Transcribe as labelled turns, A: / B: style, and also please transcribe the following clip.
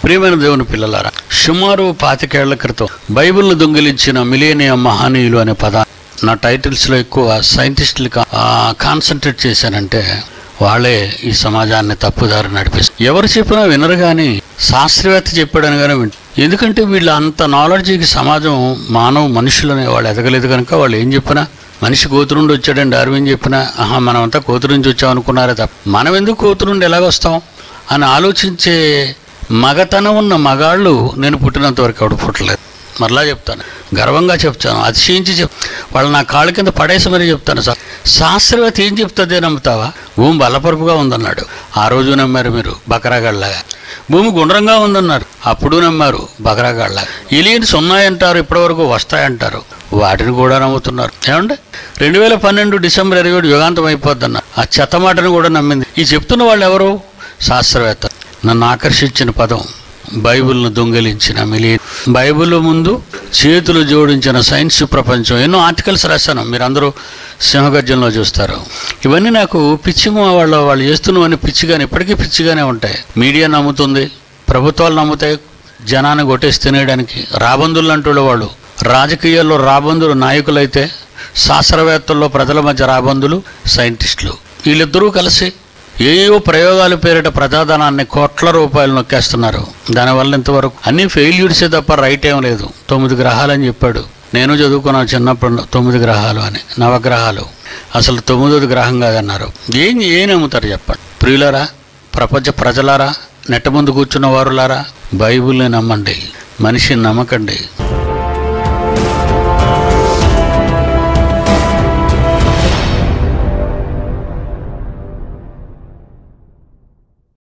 A: ప్రియమైన దేవుని పిల్లలారా సుమారు పాతికేళ్ల క్రితం బైబిల్ను దొంగిలించిన మిలేనియం మహనీయులు అనే పద నా టైటిల్స్లో ఎక్కువ సైంటిస్టులు కాన్సన్ట్రేట్ చేశానంటే వాళ్ళే ఈ సమాజాన్ని తప్పుదారి నడిపిస్తారు ఎవరు చెప్పినా వినరు కానీ శాస్త్రవేత్త చెప్పాడని కానీ వింటారు ఎందుకంటే వీళ్ళ అంత నాలెడ్జ్కి సమాజం మానవ మనుషులనే వాళ్ళు ఎదగలేదు కనుక వాళ్ళు ఏం చెప్పినా మనిషి కోతురుండి వచ్చాడని డార్విన్ చెప్పినా ఆహా మనమంతా కోతురు నుంచి వచ్చాం అనుకున్నారే తప్ప మనం ఎందుకు కోతురుండి ఎలాగొస్తాం అని ఆలోచించే మగతనం ఉన్న మగాళ్ళు నేను పుట్టినంత వరకు ఎవడు పుట్టలేదు మరలా చెప్తాను గర్వంగా చెప్తాను అతిశయించి చెప్ వాళ్ళు నా కాళ్ళ కింద పడేసి మరీ చెప్తాను సార్ శాస్త్రవేత్త ఏం చెప్తుందే నమ్ముతావా భూమి బలపరుపుగా ఉందన్నాడు ఆ రోజు నమ్మారు మీరు బకరాగాళ్ళగా భూమి గుండ్రంగా ఉందన్నారు అప్పుడు నమ్మారు బకరాగాళ్ళగా ఎలియన్స్ ఉన్నాయంటారు ఇప్పటివరకు వస్తాయంటారు వాటిని కూడా నమ్ముతున్నారు ఏమంటే రెండు వేల పన్నెండు డిసెంబర్ ఇరవై ఏడు యుగాంతం అయిపోద్దన్నారు ఆ చెత్త మాటను కూడా నమ్మింది ఈ చెప్తున్న వాళ్ళు ఎవరు శాస్త్రవేత్త నన్ను ఆకర్షించిన పదం బైబిల్ను దొంగిలించిన మిలి బైబిల్ ముందు చేతులు జోడించిన సైన్స్ ప్రపంచం ఎన్నో ఆర్టికల్స్ రాశాను మీరందరూ సింహగర్జంలో చూస్తారు ఇవన్నీ నాకు పిచ్చి వాళ్ళు వాళ్ళు చేస్తున్నవన్నీ పిచ్చిగానే ఇప్పటికీ పిచ్చిగానే ఉంటాయి మీడియా నమ్ముతుంది ప్రభుత్వాలు నమ్ముతాయి జనాన్ని కొట్టేసి తినేయడానికి రాబందులు అంటున్న వాళ్ళు రాజకీయాల్లో రాబందులు నాయకులైతే శాస్త్రవేత్తల్లో ప్రజల మధ్య రాబందులు సైంటిస్టులు వీళ్ళిద్దరూ కలిసి ఏయో ప్రయోగాల పేరిట ప్రజాధనాన్ని కోట్ల రూపాయలు నొక్కేస్తున్నారు దానివల్ల ఇంతవరకు అన్ని ఫెయిల్యూర్సే తప్ప రైట్ ఏం లేదు తొమ్మిది గ్రహాలని చెప్పాడు నేను చదువుకున్నాను చిన్నప్పుడు తొమ్మిది గ్రహాలు అని నవగ్రహాలు అసలు తొమ్మిదోది గ్రహం కాదన్నారు ఏం ఏం నమ్ముతారు చెప్పండి ప్రియులరా ప్రపంచ ప్రజలారా నెట్ట ముందు కూర్చున్న వారులారా బైబిల్ని నమ్మండి మనిషిని నమ్మకండి